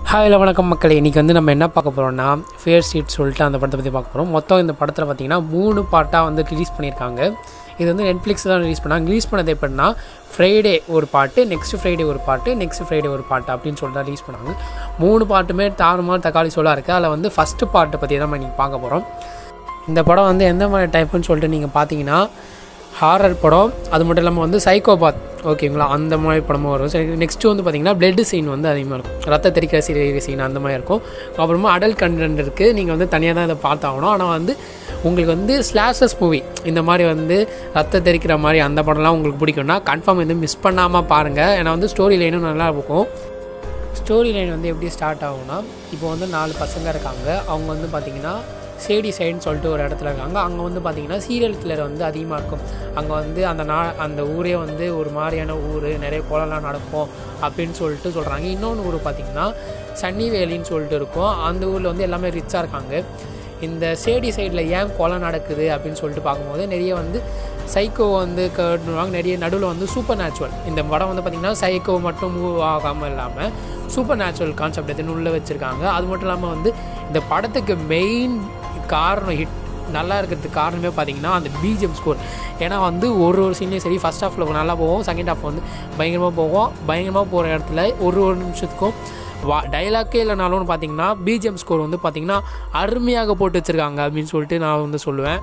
ஹாயில் வணக்கம் மக்களே இன்றைக்கி வந்து நம்ம என்ன பார்க்க போகிறோம்னா ஃபேர் சீட் சொல்லிட்டு அந்த படத்தை பற்றி பார்க்க போகிறோம் மொத்தம் இந்த படத்தில் பார்த்தீங்கன்னா மூணு பாட்டாக வந்து ரிலீஸ் பண்ணியிருக்காங்க இது வந்து நெட்ஃப்ளிக்ஸ் தான் ரிலீஸ் பண்ணாங்க ரிலீஸ் பண்ணது எப்படின்னா ஃப்ரைடே ஒரு பாட்டு நெக்ஸ்ட் ஃப்ரைடே ஒரு பாட்டு நெக்ஸ்ட் ஃப்ரைடே ஒரு பாட்டு அப்படின்னு சொல்லிட்டு ரிலீஸ் பண்ணாங்க மூணு பாட்டுமே தாறுமாறு தக்காளி சோலாக இருக்குது அதில் வந்து ஃபஸ்ட்டு பாட்டை பற்றி தான் நம்ம இன்றைக்கி பார்க்க போகிறோம் இந்த படம் வந்து எந்த மாதிரி டைப்புன்னு சொல்லிட்டு நீங்கள் பார்த்தீங்கன்னா ஹாரர் படம் அது மட்டும் இல்லாமல் வந்து சைக்கோபாத் ஓகேங்களா அந்த மாதிரி படமும் வரும் சரி நெக்ஸ்ட்டு வந்து பார்த்திங்கன்னா பிளட் சீன் வந்து அதிகமாக இருக்கும் ரத்த தெரிக்கிற சீரிய சீன் அந்த மாதிரி இருக்கும் அப்புறமா அடல்ட் கண்டென்ட் இருக்குது நீங்கள் வந்து தனியாக தான் இதை பார்த்தாகணும் ஆனால் வந்து உங்களுக்கு வந்து ஸ்லாஷஸ் மூவி இந்த மாதிரி வந்து ரத்த தெரிக்கிற மாதிரி அந்த படம்லாம் உங்களுக்கு பிடிக்கும்னா கன்ஃபார்ம் வந்து மிஸ் பண்ணாமல் பாருங்கள் ஏன்னா வந்து ஸ்டோரி லைனும் நல்லா இருக்கும் ஸ்டோரி லைன் வந்து எப்படி ஸ்டார்ட் ஆகும்னா இப்போ வந்து நாலு பசங்க இருக்காங்க அவங்க வந்து பார்த்திங்கன்னா சேடி சைடுன்னு சொல்லிட்டு ஒரு இடத்துல இருக்காங்க அங்கே வந்து பார்த்திங்கன்னா சீரியல் கில்லர் வந்து அதிகமாக இருக்கும் அங்கே வந்து அந்த நா அந்த ஊரே வந்து ஒரு மாதிரியான ஊர் நிறைய கொலைலாம் நடக்கும் அப்படின்னு சொல்லிட்டு சொல்கிறாங்க இன்னொன்று ஊர் பார்த்திங்கன்னா சன்னி வேலின்னு சொல்லிட்டு இருக்கும் அந்த ஊரில் வந்து எல்லாமே ரிச்சாக இருக்காங்க இந்த சேடி சைடில் ஏன் கொலை நடக்குது அப்படின்னு சொல்லிட்டு பார்க்கும்போது நிறைய வந்து சைக்கோ வந்து கட்டுவாங்க நிறைய நடுவில் வந்து சூப்பர் நேச்சுரல் இந்த படம் வந்து பார்த்திங்கன்னா சைக்கோ மட்டும் மூவ் ஆகாமல் இல்லாமல் சூப்பர் நேச்சுரல் கான்செப்ட் எடுத்துன்னு உள்ளே வச்சுருக்காங்க அது மட்டும் இல்லாமல் வந்து இந்த படத்துக்கு மெயின் காரணம் ஹிட் நல்லா இருக்கிறதுக்கு காரணமே பார்த்தீங்கன்னா அந்த பிஜிஎம் ஸ்கோர் ஏன்னா வந்து ஒரு ஒரு சீன்லேயும் சரி ஃபஸ்ட் ஹாஃபில் நல்லா போகும் செகண்ட் ஹாஃப் வந்து பயங்கரமாக போகும் பயங்கரமாக போகிற இடத்துல ஒரு ஒரு நிமிஷத்துக்கும் வா டைலாக்கே இல்லைனாலும் பார்த்தீங்கன்னா பிஜிஎம் ஸ்கோர் வந்து பார்த்தீங்கன்னா அருமையாக போட்டு வச்சுருக்காங்க அப்படின்னு சொல்லிட்டு நான் வந்து சொல்லுவேன்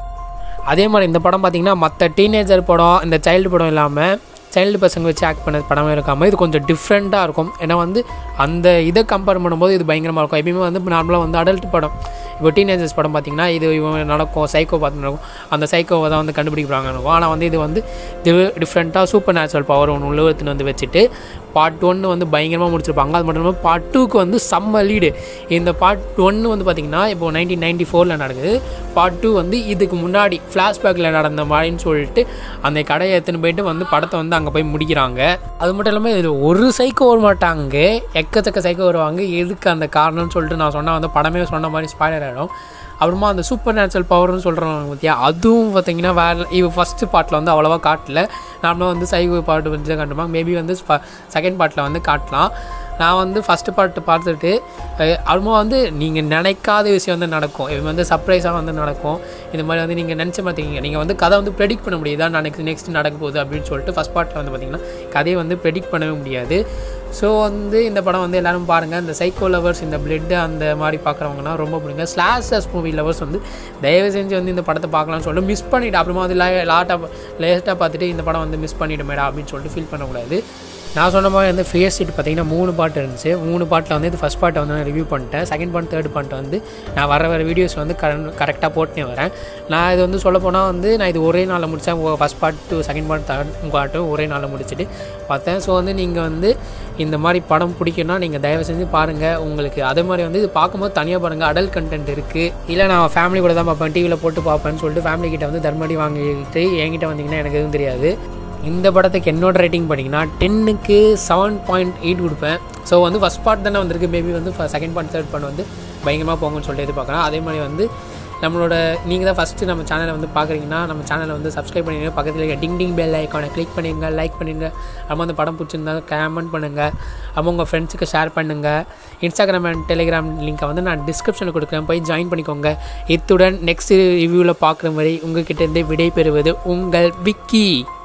அதே மாதிரி இந்த படம் பார்த்திங்கன்னா மற்ற டீனேஜர் படம் இந்த சைல்டு படம் இல்லாமல் சைல்டு பசங்க வச்சு ஆக்ட் பண்ண படமே இருக்காமல் இது கொஞ்சம் டிஃப்ரெண்ட்டாக இருக்கும் ஏன்னா வந்து அந்த இதை கம்பேர் பண்ணும்போது இது பயங்கரமாக இருக்கும் எப்பயுமே வந்து நார்மலாக வந்து அடல்ட் படம் இப்போ டீனேஜர்ஸ் படம் பார்த்திங்கன்னா இது இவன் நடக்கும் சைக்கோ பார்த்து நடக்கும் அந்த சைக்கோவை தான் வந்து கண்டுபிடிக்கிறாங்க இருக்கும் ஆனால் வந்து இது வந்து டிஃப்ரெண்ட்டாக சூப்பர் நேச்சுரல் பவர் ஒன்று உள்ள எடுத்துன்னு வந்து வச்சுட்டு பார்ட் ஒன்று வந்து பயங்கரமாக முடிச்சிருப்பாங்க அது மட்டும் இல்லாமல் பார்ட் டூக்கு வந்து செம்ம லீடு இந்த பார்ட் ஒன்று வந்து பார்த்திங்கன்னா இப்போ நைன்டீன் நைன்டி ஃபோரில் நடக்குது பார்ட் டூ வந்து இதுக்கு முன்னாடி ஃப்ளாஷ்பேக்கில் நடந்த மாதிரின்னு சொல்லிட்டு அந்த கடையை எடுத்துன்னு போயிட்டு வந்து படத்தை வந்து அங்கே போய் முடிக்கிறாங்க அது மட்டும் இல்லாமல் இதில் ஒரு சைக்கோ வர மாட்டாங்க எக்கச்சக்க சைக்கோ வருவாங்க எதுக்கு அந்த காரணம்னு சொல்லிட்டு நான் சொன்னால் வந்து படமே சொன்ன மாதிரி ஸ்பாய்லர் ஆகிடும் அப்புறமா அந்த சூப்பர் நேச்சுரல் பவர்னு சொல்கிறவங்க பற்றியா அதுவும் பார்த்தீங்கன்னா வேறு இவ ஃபஸ்ட்டு பாட்டில் வந்து அவ்வளோவா காட்டல நார்மலாக வந்து சைகோ பாட்டு வந்து தான் காட்டுவாங்க மேபி வந்து செகண்ட் பார்ட்டில் வந்து காட்டலாம் நான் வந்து ஃபஸ்ட்டு பார்ட்டு பார்த்துட்டு அப்புறமா வந்து நீங்கள் நினைக்காத விஷயம் வந்து நடக்கும் இது வந்து சர்ப்ரைஸாக வந்து நடக்கும் இந்த மாதிரி வந்து நீங்கள் நினச்ச மாட்டீங்க நீங்கள் வந்து கதை வந்து ப்ரெடிக்ட் பண்ண முடியுதா நெக்ஸ்ட் நெக்ஸ்ட் நடக்க போகுது அப்படின்னு சொல்லிட்டு ஃபஸ்ட் பார்ட்டில் வந்து பார்த்திங்கன்னா கதையை வந்து ப்ரெடிக்ட் பண்ணவே முடியாது ஸோ வந்து இந்த படம் வந்து எல்லோரும் பாருங்கள் இந்த சைக்கோ லவர்ஸ் இந்த பிளட்டு அந்த மாதிரி பார்க்குறவங்கன்னா ரொம்ப பிடிங்க ஸ்லாஷஸ் மூவி லவர்ஸ் வந்து தயவு செஞ்சு வந்து இந்த படத்தை பார்க்கலாம்னு சொல்லிட்டு மிஸ் பண்ணிவிட்டு அப்புறமா வந்து லாட்டாக லேட்டாக பார்த்துட்டு இந்த படம் வந்து மிஸ் பண்ணிவிடுமேடா அப்படின்னு சொல்லிட்டு ஃபீல் பண்ணக்கூடாது நான் சொன்ன மாதிரி வந்து ஃபேஸ் சீட் பார்த்தீங்கன்னா மூணு பாட்டு இருந்துச்சு மூணு பாட்டில் வந்து இது ஃபஸ்ட் பார்ட்டை வந்து நான் ரிவ்யூ பண்ணிட்டேன் செகண்ட் பார்ட் தேர்ட் பார்ட் வந்து நான் வர வர வீடியோஸ் வந்து கரெக்டாக போட்டுனே வரேன் நான் இது வந்து சொல்ல போனால் வந்து நான் இது ஒரே நாளில் முடித்தேன் first part two second part third பார்ட்டும் ஒரே நாளில் முடிச்சுட்டு பார்த்தேன் ஸோ வந்து நீங்கள் வந்து இந்த மாதிரி படம் பிடிக்கும்னா நீங்கள் தயவு செஞ்சு பாருங்கள் உங்களுக்கு அதே மாதிரி வந்து இது பார்க்கும்போது தனியாக பாருங்கள் அடல்ட் கண்டென்ட் இருக்குது இல்லை நான் ஃபேமிலி கூட தான் பார்ப்பேன் டிவியில் போட்டு பார்ப்பேன்னு சொல்லிட்டு ஃபேமிலி கிட்ட வந்து தர்மடி வாங்கிட்டு என்கிட்ட வந்தீங்கன்னா எனக்கு எதுவும் தெரியாது இந்த படத்துக்கு என்னோட ரேட்டிங் பண்ணிங்கன்னா டென்னுக்கு செவன் பாயிண்ட் எயிட் கொடுப்பேன் ஸோ வந்து ஃபஸ்ட் பார்ட் தானே வந்திருக்கு மேபி வந்து செகண்ட் பார்ட் தேர்ட் பார்ட் வந்து பயங்கரமாக போங்கன்னு சொல்லிட்டு எதிர்பார்க்குறேன் அதே மாதிரி வந்து நம்மளோட நீங்கள் தான் ஃபஸ்ட்டு நம்ம சேனலை வந்து பார்க்குறீங்கன்னா நம்ம சேனலை வந்து சப்ஸ்கிரைப் பண்ணிடுங்க பக்கத்தில் இருக்க டிங் டிங் பெல் ஐக்கானை கிளிக் பண்ணிடுங்க லைக் பண்ணுங்கள் அப்புறம் அந்த படம் பிடிச்சிருந்தா கமெண்ட் பண்ணுங்கள் அப்புறம் உங்கள் ஃப்ரெண்ட்ஸுக்கு ஷேர் பண்ணுங்கள் இன்ஸ்டாகிராம் அண்ட் டெலிகிராம் லிங்க்கை வந்து நான் டிஸ்கிரிப்ஷனில் கொடுக்குறேன் போய் ஜாயின் பண்ணிக்கோங்க இத்துடன் நெக்ஸ்ட் ரிவ்யூவில் பார்க்குற மாதிரி உங்ககிட்ட இருந்து விடை பெறுவது உங்கள் விக்கி